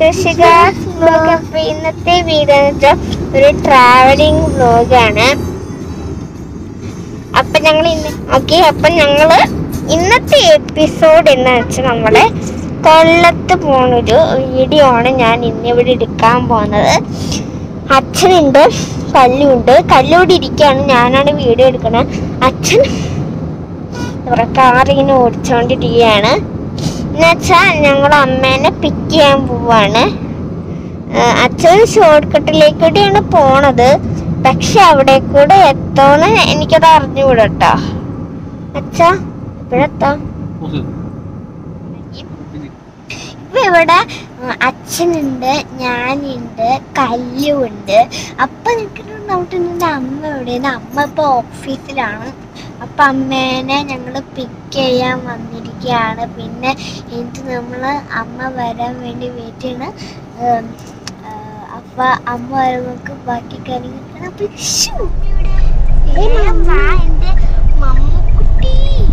ശശിക vlog അപ്പൊ ഇന്നത്തെ video എന്ന് വെച്ചാൽ ഒരു ട്രാവലിംഗ് വ്ലോഗാണ് അപ്പൊ ഞങ്ങൾ ഇന്ന് ഓക്കെ അപ്പൊ ഞങ്ങള് ഇന്നത്തെ എപ്പിസോഡ് എന്ന് വെച്ചാൽ നമ്മള് കൊല്ലത്ത് പോണൊരു വീഡിയോ ആണ് ഞാൻ ഇന്നിവിടെ എടുക്കാൻ പോകുന്നത് അച്ഛനുണ്ട് കല്ലുണ്ട് കല്ലൂടെ ഇരിക്കുകയാണ് ഞാനാണ് വീഡിയോ എടുക്കണത് അച്ഛൻ ഇവിടെ കാർ ഇങ്ങനെ ഓടിച്ചോണ്ടിരിക്കുകയാണ് എന്നുവെച്ചാൽ ഞങ്ങൾ അമ്മേനെ പിക്ക് ചെയ്യാൻ പോവാണ് ആ, അച്ഛൻ ഷോർട്ട് കട്ടിലേക്കൂടെയാണ് പോണത് പക്ഷെ അവിടെ കൂടെ എത്തോന്ന് എനിക്കത് അറിഞ്ഞുകൂടാ കേട്ടോ അച്ഛാ എപ്പോഴെത്താം ഇപ്പൊ ഇവിടെ ആ, അച്ഛനുണ്ട് ഞാനുണ്ട് കല്ലുണ്ട് അപ്പൊ നിൽക്കുന്ന ഡൗട്ട് നിന്റെ അമ്മ എവിടെയാണ് അമ്മ ഇപ്പൊ ഓഫീസിലാണ് അപ്പൊ അമ്മേനെ ഞങ്ങള് പിക്ക് ചെയ്യാൻ വന്നിരിക്കുകയാണ് പിന്നെ എനിക്ക് നമ്മള് അമ്മ വരാൻ വേണ്ടി വെയിറ്റ് ചെയ്യണം ഉം, ആ, അപ്പൊ അമ്മ വരുമ്പോ ബാക്കി കാര്യങ്ങൾ അപ്പൊ ശ്ശോ, ഇവിടെ എന്റെ മമ്മുക്കുട്ടി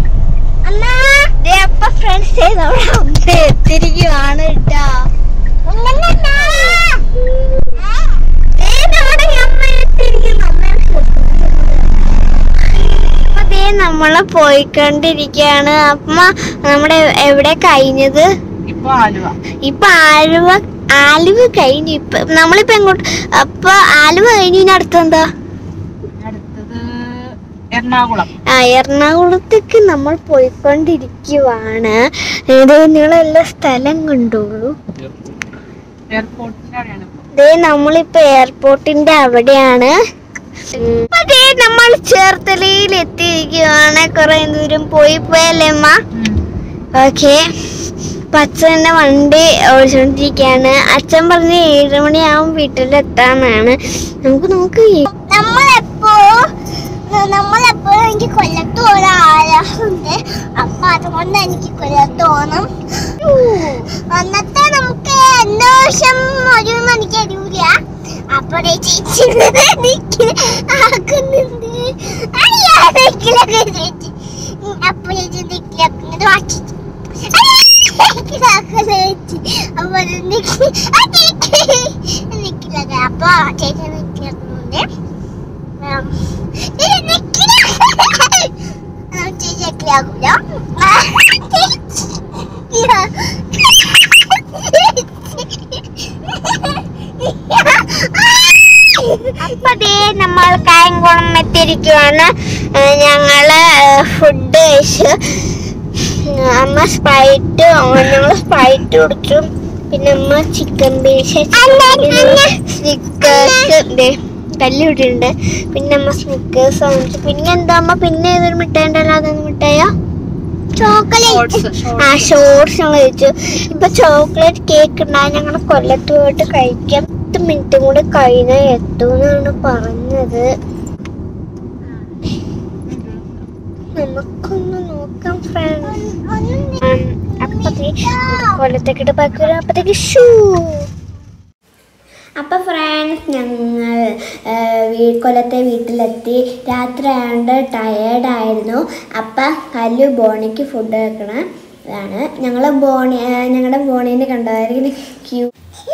ദേ അപ്പൊ ഫ്രണ്ട്സ് നമ്മുടെ അമ്മ എത്തിരിക്കുവാണ് കേട്ടോ ദേ നമ്മുടെ അമ്മ എത്തിയിരിക്കുന്നു. അപ്പൊ ദേ നമ്മളെ പോയിക്കൊണ്ടിരിക്കുകയാണ് അമ്മ നമ്മുടെ എവിടെ കഴിഞ്ഞത് ഇപ്പൊ ആലുവ ഇപ്പൊ ആലുവ ആലുവ കഴിഞ്ഞു ഇപ്പൊ നമ്മളിപ്പോ എങ്ങോട്ട് അപ്പൊ ആലുവ കഴിഞ്ഞു ഇനി അടുത്തെന്താ അടുത്തത് എറണാകുളം ആ എറണാകുളത്തേക്ക് നമ്മൾ പോയിക്കൊണ്ടിരിക്കുവാണ് ഇത് നിങ്ങളെല്ലാ സ്ഥലം കണ്ടോളൂ എയർപോർട്ടിന്റെ അവിടെയാണ് ഇപ്പൊ. ദേ നമ്മളിപ്പോ എയർപോർട്ടിന്റെ അവിടെയാണ് ഇപ്പൊ ദേ നമ്മൾ ചേർത്തലയിൽ എത്തിയിരിക്കുവാണ് കുറെ ദൂരം പോയി പോയല്ലേ അമ്മ ഉം. ഓക്കെ അപ്പൊ അച്ഛൻ്റെ വണ്ടി ഓടിച്ചോണ്ടിരിക്കുകയാണ് അച്ഛൻ പറഞ്ഞ ഏഴ് മണിയാവും വീട്ടിലെത്താന്നാണ് നമുക്ക് നോക്ക് നമ്മളെപ്പോ നമ്മളെപ്പോ എനിക്ക് കൊല്ലത്ത് ഒരാളുണ്ട് അപ്പൊ അതുകൊണ്ട് എനിക്ക് കൊല്ലത്ത് പോകണം അന്നത്തെ നമുക്ക് എന്തോ വർഷം ഒരു മണിക്ക് അറിയൂല അപ്പൊ ദേ ചേച്ചി എനിക്ക് ആക്കുന്നുണ്ട് അയ്യോ നിക്കിലൊക്കെ ചേച്ചി അപ്പൊ ചേച്ചി നിക്കിലൊക്കെ വാക്കി അപ്പൊ നിക്കിലൊക്കെ അപ്പൊ ചേച്ചി നിക്കിലുണ്ട് ചേച്ചി നിക്കിലാകൂല അപ്പൊ ദേ നമ്മൾ കായംകുളം എത്തിയിരിക്കുവാണ് ഏ, ഞങ്ങള് ഫുഡ് കഴിച്ചു അമ്മ സ്പ്രൈറ്റ് ഞങ്ങൾ സ്പ്രൈറ്റ് കുടിച്ചു പിന്നെ അമ്മ ചിക്കൻ ബീച്ച് സ്നിക്കേഴ്സ് കല്ലിട്ടുണ്ട് പിന്നെ അമ്മ സ്നിക്കേഴ്സ് വാങ്ങിച്ചു പിന്നെ എന്താ അമ്മ പിന്നെ ഏതൊരു മിഠായി ഉണ്ടല്ലോ അതൊന്ന് മിഠായോ ചോക്ലേറ്റ് Shorts, shorts. ആ ഷോർട്സ് ഞങ്ങൾ കഴിച്ചു ഇപ്പൊ ചോക്ലേറ്റ് കേക്ക് ഉണ്ടായി ഞങ്ങൾ കൊല്ലത്ത് പോയിട്ട് കഴിക്കാം പത്ത് മിനിറ്റും കൂടെ കഴിഞ്ഞാൽ എത്തുമെന്നാണ് പറഞ്ഞത് നമുക്കൊന്ന് നോക്കാം ഫ്രണ്ട്സ് അപ്പത്തേക്ക് കൊല്ലത്തേക്കിട്ട് ബാക്കി അപ്പത്തേക്ക് ഷൂ അപ്പോൾ ഫ്രണ്ട്സ് ഞങ്ങൾ ആ, വീ- കൊല്ലത്തെ വീട്ടിലെത്തി രാത്രി ആയതുകൊണ്ട് ടയേർഡായിരുന്നു അപ്പം കല്ലു ബോണിക്ക് ഫുഡ് വെക്കണം ഇതാണ് ഞങ്ങൾ ബോണി ആ, ഞങ്ങളുടെ ബോണീനെ കണ്ടതായിരിക്കും ക്യൂ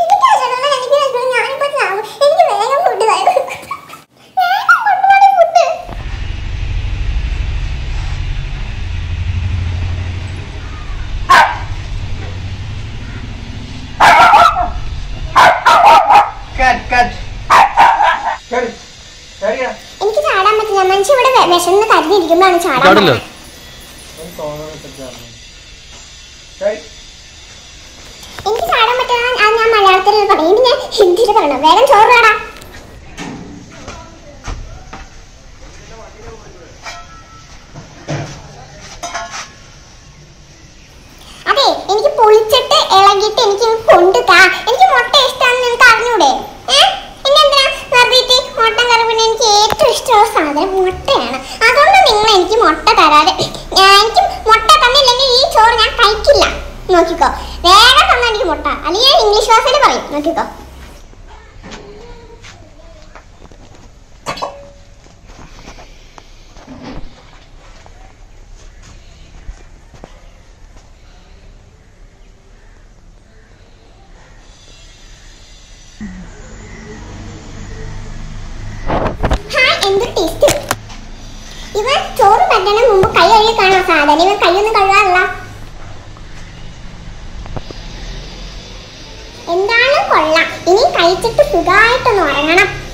Cat, cat. Cat. Cat. എനിക്ക് ചാടാൻ പറ്റില്ല മനുഷ്യ ഇവിടെ വിശന്ന് കരുതിയിരിക്കുമ്പോഴാണ് ചാടാൻ ചാടില്ല Cat. എനിക്ക് ചാടാൻ പറ്റില്ല അത് ഞാൻ മലയാളത്തിൽ പറയും ഇത് ഞാൻ ഹിന്ദിയിൽ പറയണം വേഗം ചോറ് വേടാ അതെ എനിക്ക് പൊളിച്ചിട്ട് ഇളകിയിട്ട് എനിക്ക് ഇങ്ങ് കൊണ്ടു താ എനിക്ക് മുട്ട ഇഷ്ടമാണെന്ന് നിനക്ക് അറിഞ്ഞൂടെ ഏ? പിന്നെ എന്തിനാ വെറുതെ മുട്ട കറി പിന്നെ എനിക്ക് ഏറ്റവും ഇഷ്ടമുള്ള സാധനം മുട്ടയാണ് അതുകൊണ്ട് നിങ്ങൾ എനിക്ക് മുട്ട തരാതെ ഞാൻ എനിക്ക് മുട്ട തന്നില്ലെങ്കിൽ ഈ ചോറ് ഞാൻ കഴിക്കില്ല നോക്കിക്കോ വേഗം തന്ന എനിക്ക് മുട്ട അല്ലെങ്കിൽ ഞാൻ ഇംഗ്ലീഷ് ഭാഷയിൽ പറയും നോക്കിക്കോ ഭയങ്കര ടേസ്റ്റ് ഇവൻ ചോറ് പറ്റണ മുമ്പ് കൈ കഴുകി കാണാം സാധനം ഇവൻ കൈയൊന്നും കഴുകാറില്ല എന്തായാലും കൊള്ളാം ഇനി കഴിച്ചിട്ട് സുഖമായിട്ടൊന്ന് ഉറങ്ങണം